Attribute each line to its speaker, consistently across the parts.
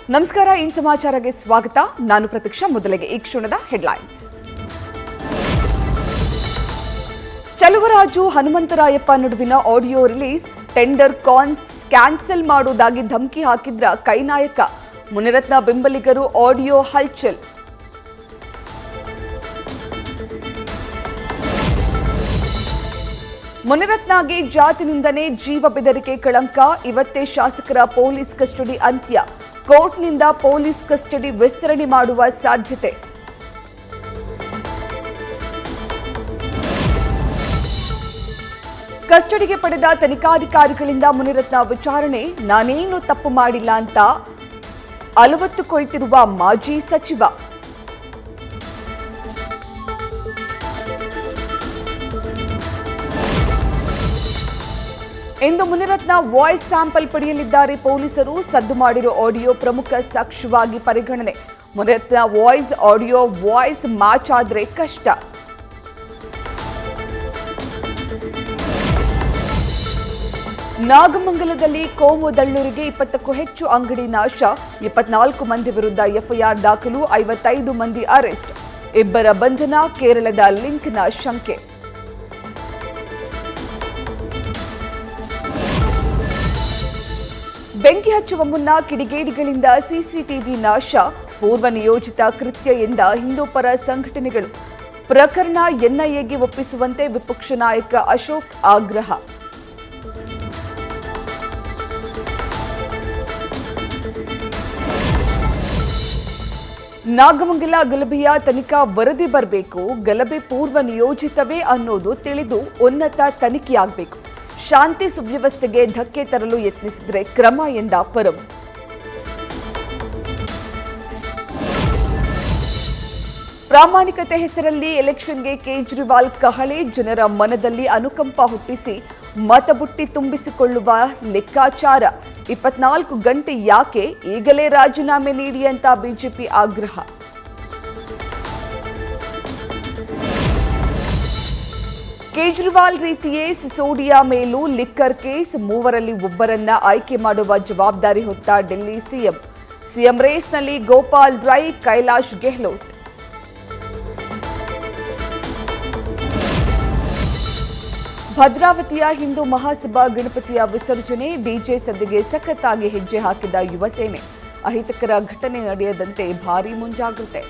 Speaker 1: ನಮಸ್ಕಾರ ಇನ್ ಸಮಾಚಾರಕ್ಕೆ ಸ್ವಾಗತ ನಾನು ಪ್ರತೀಕ್ಷಾ ಮೊದಲಿಗೆ ಈ ಕ್ಷಣದ ಹೆಡ್ಲೈನ್ಸ್ ಚಲುವರಾಜು ಹನುಮಂತರಾಯಪ್ಪ ನಡುವಿನ ಆಡಿಯೋ ರಿಲೀಸ್ ಟೆಂಡರ್ ಕಾನ್ಸ್ ಕ್ಯಾನ್ಸಲ್ ಮಾಡುವುದಾಗಿ ಧಮಕಿ ಹಾಕಿದ್ರ ಕೈನಾಯಕ ಮುನಿರತ್ನ ಬೆಂಬಲಿಗರು ಆಡಿಯೋ ಹಲ್ಚಲ್ ಮುನಿರತ್ನಗೆ ಜಾತಿ ನಿಂದನೆ ಜೀವ ಬೆದರಿಕೆ ಕಳಂಕ ಇವತ್ತೇ ಶಾಸಕರ ಪೊಲೀಸ್ ಕಸ್ಟಡಿ ಅಂತ್ಯ ಕೋರ್ಟ್ನಿಂದ ಪೊಲೀಸ್ ಕಸ್ಟಡಿ ವಿಸ್ತರಣೆ ಮಾಡುವ ಸಾಧ್ಯತೆ ಕಸ್ಟಡಿಗೆ ಪಡೆದ ತನಿಖಾಧಿಕಾರಿಗಳಿಂದ ಮುನಿರತ್ನ ವಿಚಾರಣೆ ನಾನೇನು ತಪ್ಪು ಮಾಡಿಲ್ಲ ಅಂತ ಅಲವತ್ತುಕೊಳ್ತಿರುವ ಮಾಜಿ ಸಚಿವ ಇಂದು ಮುನಿರತ್ನ ವಾಯ್ಸ್ ಸ್ಯಾಂಪಲ್ ಪಡೆಯಲಿದ್ದಾರೆ ಪೊಲೀಸರು ಸದ್ದು ಮಾಡಿರೋ ಆಡಿಯೋ ಪ್ರಮುಖ ಸಾಕ್ಷ್ಯವಾಗಿ ಪರಿಗಣನೆ Munirathna voice audio voice match ಆದ್ರೆ ಕಷ್ಟ ನಾಗಮಂಗಲದಲ್ಲಿ ಕೋಮು ದಳ್ಳೂರಿಗೆ ಇಪ್ಪತ್ತಕ್ಕೂ ಹೆಚ್ಚು ಅಂಗಡಿ ನಾಶ ಇಪ್ಪತ್ನಾಲ್ಕು ಮಂದಿ ವಿರುದ್ಧ ಎಫ್ಐಆರ್ ದಾಖಲು ಐವತ್ತೈದು ಮಂದಿ ಅರೆಸ್ಟ್ ಇಬ್ಬರ ಬಂಧನ ಕೇರಳದ ಲಿಂಕ್ನ ಶಂಕೆ ಬೆಂಕಿ ಹಚ್ಚುವ ಮುನ್ನ ಕಿಡಿಗೇಡಿಗಳಿಂದ ಸಿಸಿಟಿವಿ ನಾಶ ಪೂರ್ವ ನಿಯೋಜಿತ ಕೃತ್ಯ ಎಂದ ಹಿಂದೂಪರ ಸಂಘಟನೆಗಳು ಪ್ರಕರಣ ಎನ್ಐಎಗೆ ಒಪ್ಪಿಸುವಂತೆ ವಿಪಕ್ಷ ನಾಯಕ ಅಶೋಕ್ ಆಗ್ರಹ ನಾಗಮಂಗಲ ಗಲಭೆಯ ತನಿಖಾ ವರದಿ ಬರಬೇಕು ಗಲಭೆ ಪೂರ್ವ ನಿಯೋಜಿತವೇ ಅನ್ನೋದು ತಿಳಿದು ಉನ್ನತ ತನಿಖೆಯಾಗಬೇಕು ಶಾಂತಿ ಸುವ್ಯವಸ್ಥೆಗೆ ಧಕ್ಕೆ ತರಲು ಯತ್ನಿಸಿದರೆ ಕ್ರಮ ಎಂದ ಪರವು ಪ್ರಾಮಾಣಿಕತೆ ಹೆಸರಲ್ಲಿ ಎಲೆಕ್ಷನ್ಗೆ ಕೇಜ್ರಿವಾಲ್ ಕಹಳೆ ಜನರ ಮನದಲ್ಲಿ ಅನುಕಂಪ ಹುಟ್ಟಿಸಿ ಮತಬುಟ್ಟಿ ತುಂಬಿಸಿಕೊಳ್ಳುವ ಲೆಕ್ಕಾಚಾರ ಇಪ್ಪತ್ನಾಲ್ಕು ಗಂಟೆ ಯಾಕೆ ಈಗಲೇ ರಾಜೀನಾಮೆ ನೀಡಿ ಅಂತ ಬಿಜೆಪಿ ಆಗ್ರಹ ಕೇಜ್ರಿವಾಲ್ ರೀತಿಯೇ ಸಿಸೋಡಿಯಾ ಮೇಲೂ ಲಿಕ್ಕರ್ ಕೇಸ್ ಮೂವರಲ್ಲಿ ಒಬ್ಬರನ್ನ ಆಯ್ಕೆ ಮಾಡುವ ಜವಾಬ್ದಾರಿ ಹೊತ್ತ ಡೆಲ್ಲಿ ಸಿಎಂ ಸಿಎಂ ರೇಸ್ನಲ್ಲಿ ಗೋಪಾಲ್ ರೈ ಕೈಲಾಶ್ ಗೆಹ್ಲೋಟ್ ಭದ್ರಾವತಿಯ ಹಿಂದೂ ಮಹಾಸಭಾ ಗಣಪತಿಯ ವಿಸರ್ಜನೆ ಡಿಜೆ ಸದ್ದಿಗೆ ಸಖತ್ತಾಗಿ ಹೆಜ್ಜೆ ಹಾಕಿದ ಯುವ ಸೇನೆ ಅಹಿತಕರ ಘಟನೆ ನಡೆಯದಂತೆ ಭಾರೀ ಮುಂಜಾಗ್ರತೆ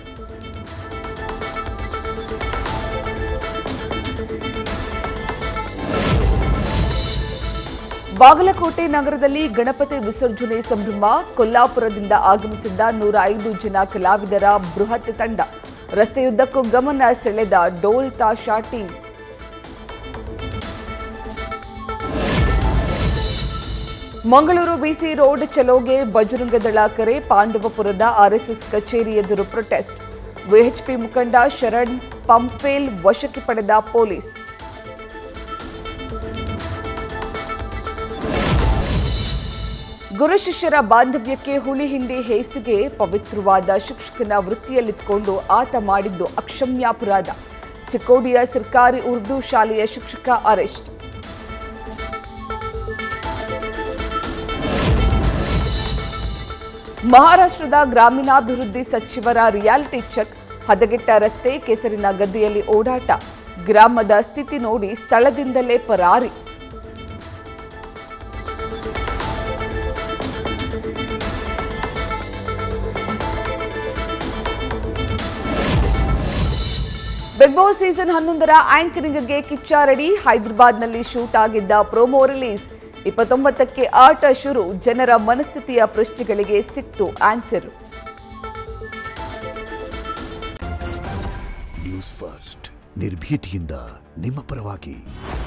Speaker 1: ಬಾಗಲಕೋಟೆ ನಗರದಲ್ಲಿ ಗಣಪತಿ ವಿಸರ್ಜನೆ ಸಂಭ್ರಮ ಕೊಲ್ಲಾಪುರದಿಂದ ಆಗಮಿಸಿದ್ದ ನೂರ ಐದು ಜನ ಕಲಾವಿದರ ಬೃಹತ್ ತಂಡ ರಸ್ತೆಯುದ್ದಕ್ಕೂ ಗಮನ ಸೆಳೆದ dhol tasha team Mangaluru BC road ಚಲೋಗೆ ಬಜರಂಗದಳ ಕರೆ ಪಾಂಡವಪುರದ ಆರ್ಎಸ್ಎಸ್ ಕಚೇರಿ ಎದುರು ಪ್ರೊಟೆಸ್ಟ್ ವಿಎಚ್ಪಿ ಮುಖಂಡ ಶರಣ್ ಪಂಪೇಲ್ ವಶಕ್ಕೆ ಪಡೆದ ಪೊಲೀಸ್ ಗುರು ಶಿಷ್ಯರ ಬಾಂಧವ್ಯಕ್ಕೆ ಹುಳಿ ಹಿಂಡಿ ಹೇಸಿಗೆ ಪವಿತ್ರವಾದ ಶಿಕ್ಷಕನ ವೃತ್ತಿಯಲ್ಲಿದ್ದುಕೊಂಡು ಆತ ಮಾಡಿದ್ದು ಅಕ್ಷಮ್ಯಾಪರಾಧ ಚಿಕ್ಕೋಡಿಯ ಸರ್ಕಾರಿ ಉರ್ದು ಶಾಲೆಯ ಶಿಕ್ಷಕ ಅರೆಸ್ಟ್ ಮಹಾರಾಷ್ಟ್ರದ ಗ್ರಾಮೀಣಾಭಿವೃದ್ಧಿ ಸಚಿವರ ರಿಯಾಲಿಟಿ ಚೆಕ್ ಹದಗೆಟ್ಟ ರಸ್ತೆ ಕೆಸರಿನ ಗದ್ದೆಯಲ್ಲಿ ಓಡಾಟ ಗ್ರಾಮದ ಸ್ಥಿತಿ ನೋಡಿ ಸ್ಥಳದಿಂದಲೇ ಪರಾರಿ ಬಿಗ್ ಬಾಸ್ ಸೀಸನ್ ಹನ್ನೊಂದರ ಆಂಕರಿಂಗ್ಗೆ ಕಿಚ್ಚ ರೆಡಿ ಹೈದರಾಬಾದ್ನಲ್ಲಿ ಶೂಟ್ ಆಗಿದ್ದ ಪ್ರೋಮೋ ರಿಲೀಸ್ ಇಪ್ಪತ್ತೊಂಬತ್ತಕ್ಕೆ ಆಟ ಶುರು ಜನರ ಮನಸ್ಥಿತಿಯ ಪ್ರಶ್ನೆಗಳಿಗೆ ಸಿಕ್ತು ಆನ್ಸರ್
Speaker 2: ನ್ಯೂಸ್ ಫಸ್ಟ್ ನಿರ್ಭೀತಿಯಿಂದ ನಿಮ್ಮ ಪರವಾಗಿ